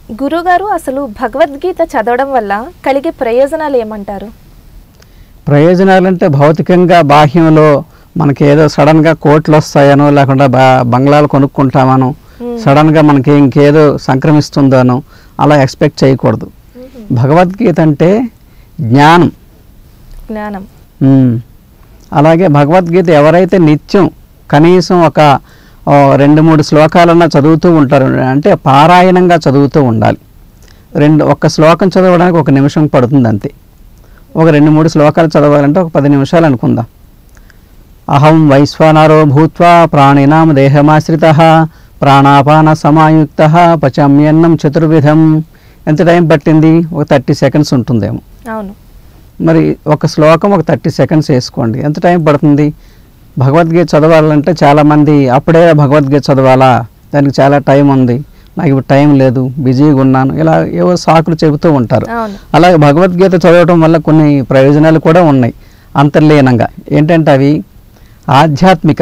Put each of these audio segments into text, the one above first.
గురుగారు అసలు భగవద్గీత చదవడం వల్ల కలిగే ప్రయోజనాలు ఏమంటారు ప్రయోజనాలంటే భౌతికంగా బాహ్యంలో మనకి ఏదో సడన్గా కోట్లు వస్తాయనో లేకుండా బా బంగ్లాలు కొనుక్కుంటామనో సడన్గా మనకి ఇంకేదో సంక్రమిస్తుందనో అలా ఎక్స్పెక్ట్ చేయకూడదు భగవద్గీత అంటే జ్ఞానం జ్ఞానం ఉమ్. అలాగే భగవద్గీత ఎవరైతే నిత్యం కనీసం ఒక ఓ, రెండు మూడు శ్లోకాలన్నా చదువుతూ ఉంటారు అంటే పారాయణంగా చదువుతూ ఉండాలి రెండు ఒక్క శ్లోకం చదవడానికి ఒక నిమిషం పడుతుంది అంతే ఒక రెండు మూడు శ్లోకాలు చదవాలంటే ఒక పది నిమిషాలు అనుకుందాం అహం వైశ్వానరో భూత్వా ప్రాణినాం దేహమాశ్రిత ప్రాణాపాన సమాయుక్త పచమ్యన్నం చతుర్విధం ఎంత టైం పట్టింది ఒక థర్టీ సెకండ్స్ ఉంటుందేమో అవును మరి ఒక శ్లోకం ఒక థర్టీ సెకండ్స్ వేసుకోండి ఎంత టైం పడుతుంది భగవద్గీత చదవాలంటే చాలామంది అప్పుడే భగవద్గీత చదవాలా దానికి చాలా టైం ఉంది నాకు ఇప్పుడు టైం లేదు బిజీగా ఉన్నాను ఇలా ఏవో సాకులు చెబుతూ ఉంటారు అవును అలాగే భగవద్గీత చదవడం వల్ల కొన్ని ప్రయోజనాలు కూడా ఉన్నాయి అంతర్లీనంగా ఏంటంటే అవి ఆధ్యాత్మిక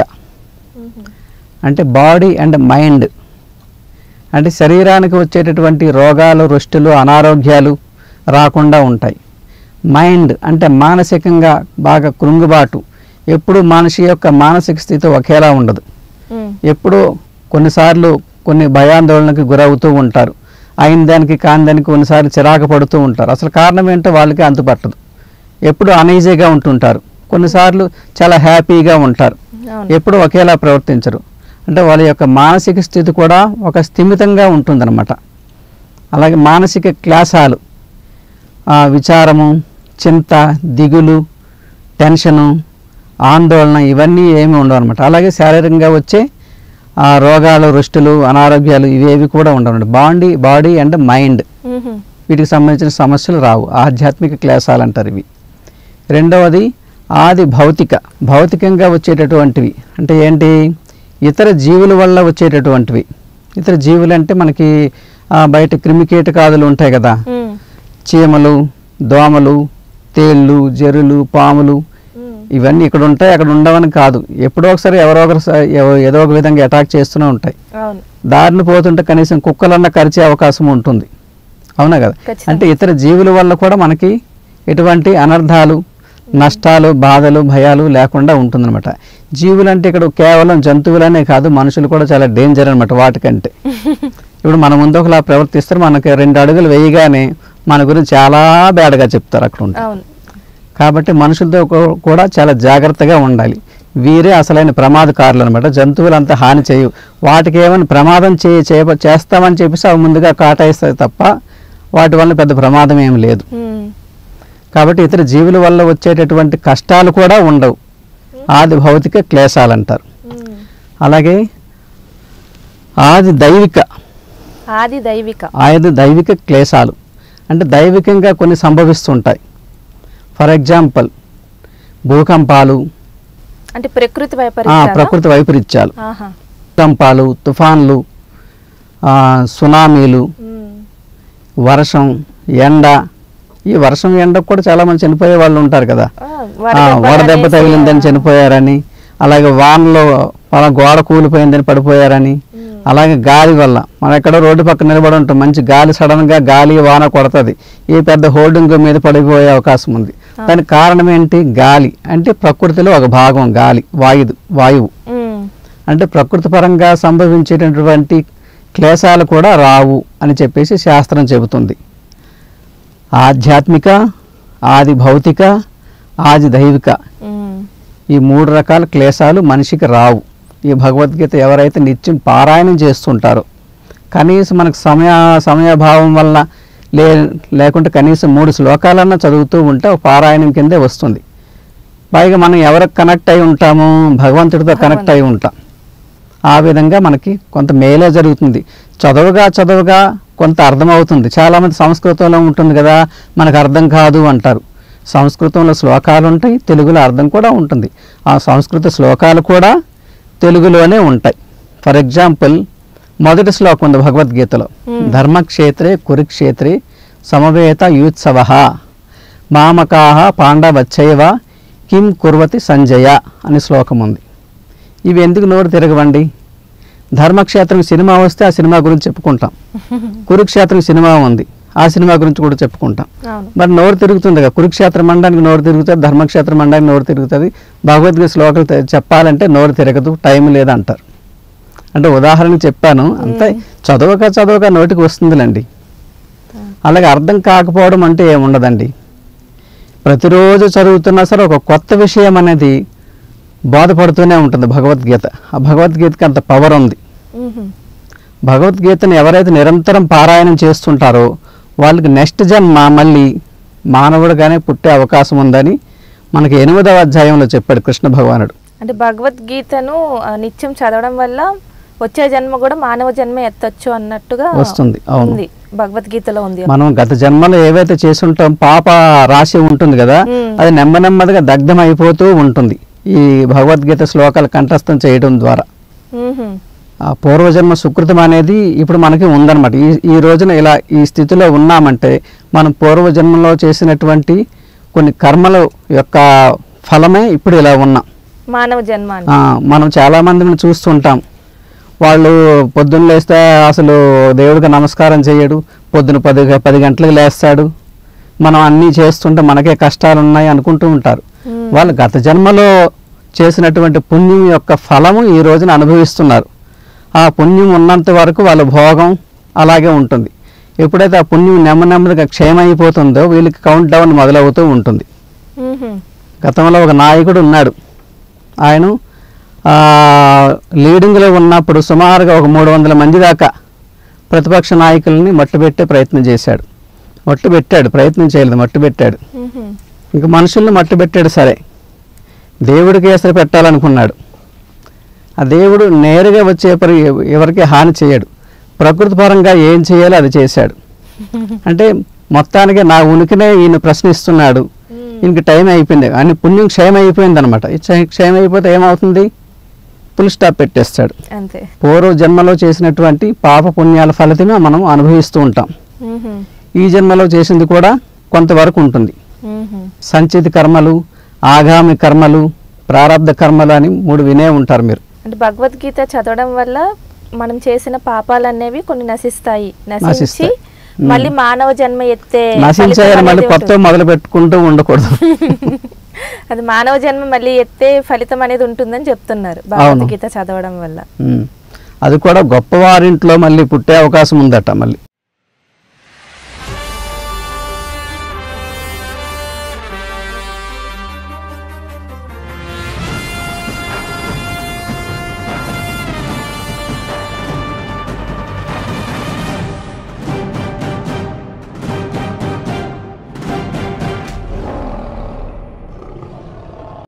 అంటే బాడీ అండ్ మైండ్ అంటే శరీరానికి వచ్చేటటువంటి రోగాలు రుష్టులు అనారోగ్యాలు రాకుండా ఉంటాయి మైండ్ అంటే మానసికంగా బాగా కృంగుబాటు ఎప్పుడు మనిషి యొక్క మానసిక స్థితి ఒకేలా ఉండదు ఉమ్, ఎప్పుడూ కొన్నిసార్లు కొన్ని భయాందోళనకి గురవుతూ ఉంటారు అయిన దానికి కాని దానికి కొన్నిసార్లు చిరాకు పడుతూ ఉంటారు అసలు కారణం ఏంటో వాళ్ళకి అంతుపట్టదు ఎప్పుడు అనీజీగా ఉంటుంటారు కొన్నిసార్లు చాలా హ్యాపీగా ఉంటారు అవును ఎప్పుడు ఒకేలా ప్రవర్తించరు అంటే వాళ్ళ యొక్క మానసిక స్థితి కూడా ఒక స్థిమితంగా ఉంటుందన్నమాట అలాగే మానసిక క్లాసాలు ఆ, విచారము చింత దిగులు టెన్షను ఆందోళన ఇవన్నీ ఏమి ఉండవు అనమాట అలాగే శారీరకంగా వచ్చే ఆ, రోగాలు రుష్టులు అనారోగ్యాలు ఇవేవి కూడా ఉండవు బాడీ బాడీ అండ్ మైండ్ ఉహు, వీటికి సంబంధించిన సమస్యలు రావు ఆధ్యాత్మిక క్లేశాలు అంటారు ఇవి రెండవది ఆది భౌతిక భౌతికంగా వచ్చేటటువంటివి అంటే ఏంటి ఇతర జీవుల వల్ల వచ్చేటటువంటివి ఇతర జీవులు అంటే మనకి ఆ, బయట క్రిమికీటకాదులు ఉంటాయి కదా ఉమ్, చీమలు దోమలు తేళ్ళు జరులు పాములు ఉమ్, ఇవన్నీ ఇక్కడ ఉంటాయి అక్కడ ఉండవని కాదు ఎప్పుడో ఒకసారి ఎవరో ఒకరు స- ఎవ- ఏదో ఒక విధంగా అటాక్ చేస్తూనే ఉంటాయి అవును దారిని పోతుంటే కనీసం కుక్కలన్న కరిచే అవకాశం ఉంటుంది అవునా కదా ఖచ్చితంగా. అంటే ఇతర జీవుల వల్ల కూడా మనకి ఎటువంటి అనర్థాలు నష్టాలు బాధలు భయాలు లేకుండా ఉంటుందన్నమాట జీవులు అంటే ఇక్కడ కేవలం జంతువులనే కాదు మనుషులు కూడా చాలా డేంజర్ అనమాట వాటికంటే ఇప్పుడు మన ముందు ఒకలా ప్రవర్తిస్తారు మనకి రెండు అడుగులు వేయగానే మన గురించి చాలా బ్యాడ్గా చెప్తారు అక్కడ ఉంటే అవును కాబట్టి మనుషులతో కూ- కూడా చాలా జాగ్రత్తగా ఉండాలి వీరే అసలైన ప్రమాదకారులు అనమాట జంతువులు అంత హాని చేయవు వాటికి ఏమైనా ప్రమాదం చే చేప- చేస్తామని చెప్పేసి అవి ముందుగా కాటాయిస్తాయి తప్ప వాటి వల్ల పెద్ద ప్రమాదం ఏమి లేదు ఉమ్, కాబట్టి ఇతర జీవుల వల్ల వచ్చేటటువంటి కష్టాలు కూడా ఉండవు ఆది భౌతిక క్లేశాలు అంటారు ఉమ్. అలాగే ఆది దైవిక ఆది దైవిక ఆది దైవిక క్లేశాలు అంటే దైవికంగా కొన్ని సంభవిస్తుంటాయి ఫర్ ఎగ్జాంపుల్ భూకంపాలు అంటే ప్రకృతి ఆ, వైపరీత్యాలా? ప్రకృతి వైపరీత్యాలు ఆహా భూకంపాలు తుఫాన్లు ఆ, సునామీలు ఉమ్, వర్షం ఎండ ఈ వర్షం ఎండకు కూడా చాలా మంది చనిపోయే వాళ్ళు ఉంటారు కదా ఆ, ఆ, వడదెబ్బ వడదెబ్బ అనేసి, తగిలిందని చనిపోయారని అలాగే వానలో వాళ్ళ గోడ కూలిపోయిందని పడిపోయారని ఉమ్, అలాగే గాలి వల్ల మనం ఎక్కడో రోడ్డు పక్కన నిలబడి ఉంటాం మంచి గాలి సడన్గా గాలి వాన కొడుతుంది ఈ పెద్ద హోర్డింగ్ మీద పడిపోయే అవకాశం ఉంది దానికి కారణం ఏంటి గాలి అంటే ప్రకృతిలో ఒక భాగం గాలి వాయువు వాయువు ఉమ్, అంటే ప్రకృతి పరంగా సంభవించేటటువంటి క్లేశాలు కూడా రావు అని చెప్పేసి శాస్త్రం చెబుతుంది ఆధ్యాత్మిక ఆది భౌతిక ఆది దైవిక ఉమ్, ఈ మూడు రకాల క్లేశాలు మనిషికి రావు ఈ భగవద్గీత ఎవరైతే నిత్యం పారాయణం చేస్తుంటారో కనీసం మనకు సమయ సమయభావం వల్ల లే లేకుంటే కనీసం మూడు శ్లోకాలన్నా చదువుతూ ఉంటే ఒక పారాయణం కిందే వస్తుంది పైగా మనం ఎవరికి కనెక్ట్ అయి ఉంటామో భగవంతుడితో కనెక్ట్ అయి ఉంటాం ఆ విధంగా మనకి కొంత మేలే జరుగుతుంది చదవగా చదవగా కొంత అర్థమవుతుంది చాలామంది సంస్కృతంలో ఉంటుంది కదా మనకు అర్థం కాదు అంటారు సంస్కృతంలో శ్లోకాలు ఉంటాయి తెలుగులో అర్థం కూడా ఉంటుంది ఆ సంస్కృత శ్లోకాలు కూడా తెలుగులోనే ఉంటాయి ఫర్ ఎగ్జాంపుల్ మొదటి శ్లోకం ఉంది భగవద్గీతలో Hmm. ధర్మక్షేత్రే కురుక్షేత్రే సమవేత యూత్సవ మామకాహ పాండవచ్చైవ కిం కుర్వతి సంజయ అనే శ్లోకం ఉంది ఇవి ఎందుకు నోరు తిరగవండి ధర్మక్షేత్రం సినిమా వస్తే ఆ సినిమా గురించి చెప్పుకుంటాం కురుక్షేత్రం సినిమా ఉంది ఆ సినిమా గురించి కూడా చెప్పుకుంటాం అవును మరి నోరు తిరుగుతుంది కదా కురుక్షేత్రం మండడానికి నోరు తిరుగుతుంది ధర్మక్షేత్రం మండడానికి నోరు తిరుగుతుంది భగవద్గీత శ్లోకాలు తె- చెప్పాలంటే నోరు తిరగదు టైం లేదంటారు అంటే ఉదాహరణ చెప్పాను అంతే చదవక చదవక నోటికి వస్తుందిలేండి అలాగే అర్థం కాకపోవడం అంటే ఏముండదండి ప్రతిరోజు చదువుతున్నా సరే ఒక కొత్త విషయం అనేది బాధపడుతూనే ఉంటుంది భగవద్గీత ఆ భగవద్గీతకి అంత పవర్ ఉంది మ్మ్. భగవద్గీతను ఎవరైతే నిరంతరం పారాయణం చేస్తుంటారో వాళ్ళకి నెక్స్ట్ జన్మ మళ్ళీ మానవుడుగానే పుట్టే అవకాశం ఉందని మనకి ఎనిమిదవ అధ్యాయంలో చెప్పాడు కృష్ణ భగవానుడు అంటే భగవద్గీతను ఆ, నిత్యం చదవడం వల్ల వచ్చే జన్మ కూడా మానవ జన్మ ఎత్తొచ్చు అన్నట్టుగా వస్తుంది, అవును. ఉంది భగవద్గీతలో ఉంది మనం గత జన్మలో ఏవైతే చేసుంటాం పాప రాశి ఉంటుంది కదా మ్మ్. అది నెమ్మ నెమ్మదిగా దగ్ధం అయిపోతూ ఉంటుంది ఈ భగవద్గీత శ్లోకాలు కంఠస్థం చేయడం ద్వారా మ్మ్. ఆ పూర్వజన్మ సుకృతం అనేది ఇప్పుడు మనకి ఉందన్నమాట ఈ ఈ రోజున ఇలా ఈ స్థితిలో ఉన్నామంటే మనం పూర్వజన్మలో చేసినటువంటి కొన్ని కర్మల యొక్క ఫలమే ఇప్పుడు ఇలా ఉన్నాం మానవ జన్మ అని ఆ, మనం చాలా మందిని చూస్తుంటాం వాళ్ళు పొద్దున్న లేస్తే అసలు దేవుడికి నమస్కారం చేయడు పొద్దున పది పది గంటలకు లేస్తాడు మనం అన్నీ చేస్తుంటే మనకే కష్టాలు ఉన్నాయి అనుకుంటూ ఉంటారు మ్మ్. వాళ్ళు గత జన్మలో చేసినటువంటి పుణ్యం యొక్క ఫలము ఈ రోజున అనుభవిస్తున్నారు ఆ పుణ్యం ఉన్నంత వరకు వాళ్ళ భోగం అలాగే ఉంటుంది ఎప్పుడైతే ఆ పుణ్యం నెమ్మ నెమ్మదిగా క్షయమైపోతుందో వీళ్ళకి కౌంట్ డౌన్ మొదలవుతూ ఉంటుంది మ్మ్. గతంలో ఒక నాయకుడు ఉన్నాడు ఆయన ఆ, లీడింగ్లో ఉన్నప్పుడు సుమారుగా ఒక మూడు వందల మంది దాకా ప్రతిపక్ష నాయకుల్ని మట్టుబెట్టే ప్రయత్నం చేశాడు మట్టు పెట్టాడు ప్రయత్నం చేయలేదు మట్టు పెట్టాడు మ్మ్. ఇంక మనుషుల్ని మట్టు పెట్టాడు సరే దేవుడికి ఎసరు పెట్టాలనుకున్నాడు ఆ దేవుడు నేరుగా వచ్చే పరి ఎవరికి హాని చేయడు ప్రకృతి పరంగా ఏం చేయాలో అది చేశాడు అంటే మొత్తానికి నా ఉనికినే ఈయన ప్రశ్నిస్తున్నాడు మ్మ్. ఇంక టైం అయిపోయింది అని పుణ్యం క్షయం అయిపోయింది అనమాట క్షయం అయిపోతే ఏమవుతుంది ఫుల్ స్టాప్ పెట్టేస్తాడు అంతే పూర్వ జన్మలో చేసినటువంటి పాప పుణ్యాల ఫలితమే మనం అనుభవిస్తూ ఉంటాం మ్మ్. ఈ జన్మలో చేసింది కూడా కొంతవరకు ఉంటుంది మ్మ్. సంచిత కర్మలు ఆగామి కర్మలు ప్రారంధ కర్మలు అని మూడు వినే ఉంటారు మీరు అంటే భగవద్గీత చదవడం వల్ల మనం చేసిన పాపాలు అనేవి కొన్ని నశిస్తాయి నశించి నశిస్తాయి. మ్మ్. మళ్ళీ మానవ జన్మ ఎత్తే నశించాయని ఫలితం మళ్ళీ అనేది కొత్త ఉంటుంది. మొదలు పెట్టుకుంటూ ఉండకూడదు అది మానవ జన్మ మళ్ళీ ఎత్తే ఫలితం అనేది ఉంటుందని చెప్తున్నారు భగవద్గీత చదవడం వల్ల ఉమ్. అది కూడా గొప్పవారింట్లో మళ్ళీ పుట్టే అవకాశం ఉందట మళ్ళీ